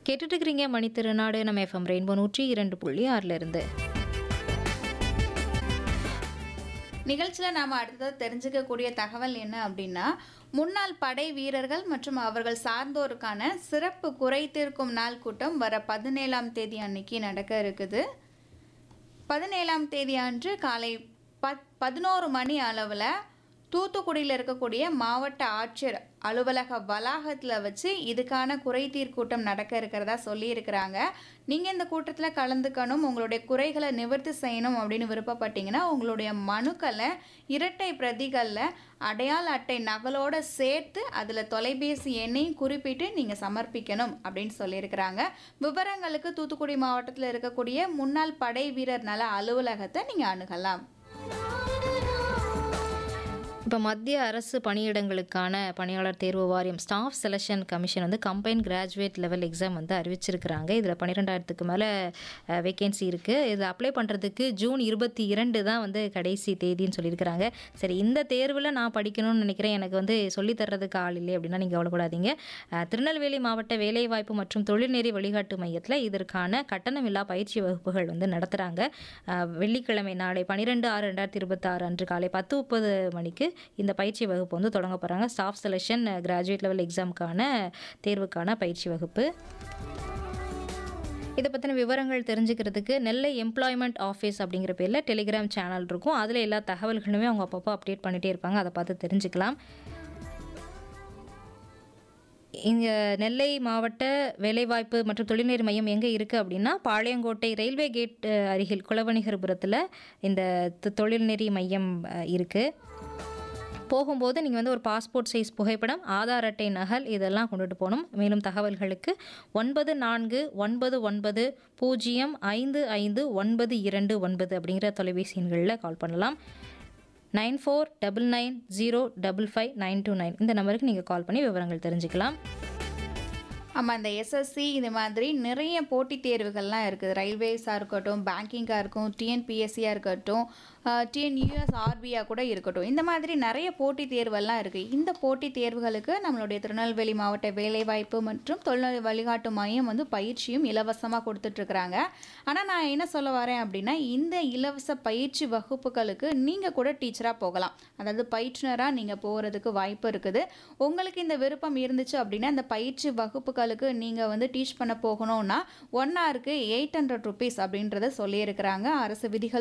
கேட்டுட்டு இருக்கிறீங்க மணி திருநாடு நம்ம எஃப்எம் ரெயின்போ நூற்றி இரண்டு புள்ளி ஆறுல இருந்து நிகழ்ச்சியில் நாம் அடுத்தது தெரிஞ்சுக்கக்கூடிய தகவல் என்ன அப்படின்னா முன்னாள் படை வீரர்கள் மற்றும் அவர்கள் சார்ந்தோருக்கான சிறப்பு குறை தீர்க்கும் நாள் கூட்டம் வர பதினேழாம் தேதி அன்னைக்கு நடக்க இருக்குது பதினேழாம் தேதி அன்று காலை பத் பதினோரு மணி அளவில் தூத்துக்குடியில் இருக்கக்கூடிய மாவட்ட ஆட்சியர் அலுவலக வளாகத்தில் வச்சு இதுக்கான குறைதீர் கூட்டம் நடக்க இருக்கிறதா சொல்லியிருக்கிறாங்க நீங்கள் இந்த கூட்டத்தில் கலந்துக்கணும் உங்களுடைய குறைகளை நிவர்த்தி செய்யணும் அப்படின்னு விருப்பப்பட்டீங்கன்னா உங்களுடைய மனுக்களை இரட்டை பிரதிகளில் அடையாள அட்டை நகலோட சேர்த்து அதில் தொலைபேசி எண்ணையும் குறிப்பிட்டு நீங்கள் சமர்ப்பிக்கணும் அப்படின்னு சொல்லியிருக்கிறாங்க விவரங்களுக்கு தூத்துக்குடி மாவட்டத்தில் இருக்கக்கூடிய முன்னாள் படை வீரர் நல அலுவலகத்தை நீங்கள் அணுகலாம் இப்போ மத்திய அரசு பணியிடங்களுக்கான பணியாளர் தேர்வு வாரியம் ஸ்டாஃப் செலெக்ஷன் கமிஷன் வந்து கம்பைன் கிராஜுவேட் லெவல் எக்ஸாம் வந்து அறிவிச்சிருக்கிறாங்க இதில் பன்னிரெண்டாயிரத்துக்கு மேலே வேகன்சி இருக்குது இதில் அப்ளை பண்ணுறதுக்கு ஜூன் இருபத்தி இரண்டு தான் வந்து கடைசி தேதின்னு சொல்லியிருக்கிறாங்க சரி இந்த தேர்வில் நான் படிக்கணும்னு நினைக்கிறேன் எனக்கு வந்து சொல்லித் தர்றதுக்கு ஆள் இல்லை அப்படின்னா நீங்கள் கவலைப்படாதீங்க அஹ், திருநெல்வேலி மாவட்ட வேலைவாய்ப்பு மற்றும் தொழில்நெறி வழிகாட்டு மையத்தில் இதற்கான கட்டணமில்லா பயிற்சி வகுப்புகள் வந்து நடத்துகிறாங்க வெள்ளிக்கிழமை நாளை பன்னிரெண்டு ஆறு ரெண்டாயிரத்தி இருபத்தாறு அன்று காலை பத்து முப்பது மணிக்கு இந்த பயிற்சி வகுப்பு வந்து தொடங்க போகிறாங்க ஸ்டாஃப் செலெக்ஷன் கிராஜுவேட் லெவல் எக்ஸாமுக்கான தேர்வுக்கான பயிற்சி வகுப்பு இதை பற்றின விவரங்கள் தெரிஞ்சுக்கிறதுக்கு நெல்லை எம்ப்ளாய்மெண்ட் ஆஃபீஸ் அப்படிங்கிற பேரில் டெலிகிராம் சேனல் இருக்கும் அதில் எல்லா தகவல்களுமே அவங்க அப்பப்போ அப்டேட் பண்ணிகிட்டே இருப்பாங்க அதை பார்த்து தெரிஞ்சுக்கலாம் இங்கே நெல்லை மாவட்ட வேலைவாய்ப்பு மற்றும் தொழில்நெறி மையம் எங்கே இருக்குது அப்படின்னா பாளையங்கோட்டை ரயில்வே கேட் அஹ், அருகில் குலவணிகர்புரத்தில் இந்த தொ- தொழில்நெறி மையம் இருக்குது போகும்போது நீங்கள் வந்து ஒரு பாஸ்போர்ட் சைஸ் புகைப்படம் ஆதார் அட்டை நகல் இதெல்லாம் கொண்டுட்டு போகணும் மேலும் தகவல்களுக்கு ஒன்பது நான்கு ஒன்பது ஒன்பது பூஜ்ஜியம் ஐந்து ஐந்து ஒன்பது இரண்டு ஒன்பது அப்படிங்கிற தொலைபேசி எண்களில் கால் பண்ணலாம் nine four double nine zero double five nine two nine இந்த நம்பருக்கு நீங்கள் கால் பண்ணி விவரங்கள் தெரிஞ்சுக்கலாம் ஆமாம் இந்த எஸ்எஸ்சி இது மாதிரி நிறைய போட்டித் தேர்வுகள்லாம் இருக்குது ரயில்வேஸாக இருக்கட்டும் பேங்கிங்காக இருக்கும் டிஎன்பிஎஸ்சியாக இருக்கட்டும் டிஎன்யூஎஸ் ஆர்பியாக கூட இருக்கட்டும் இந்த மாதிரி நிறைய போட்டித் தேர்வெல்லாம் இருக்குது இந்த போட்டித் தேர்வுகளுக்கு நம்மளுடைய திருநெல்வேலி மாவட்ட வேலைவாய்ப்பு மற்றும் தொழில்நுட்ப வழிகாட்டு மையம் வந்து பயிற்சியும் இலவசமாக கொடுத்துட்ருக்குறாங்க ஆனால் நான் என்ன சொல்ல வரேன் அப்படின்னா இந்த இலவச பயிற்சி வகுப்புகளுக்கு நீங்கள் கூட டீச்சராக போகலாம் அதாவது பயிற்றுனராக நீங்கள் போகிறதுக்கு வாய்ப்பு இருக்குது உங்களுக்கு இந்த விருப்பம் இருந்துச்சு அப்படின்னா இந்த பயிற்சி வகுப்புகளுக்கு நீங்கள் வந்து டீச் பண்ண போகணும்னா ஒன் ஹவருக்கு எயிட் ஹண்ட்ரட் ருபீஸ் அப்படின்றத சொல்லியிருக்கிறாங்க அரசு விதிகள்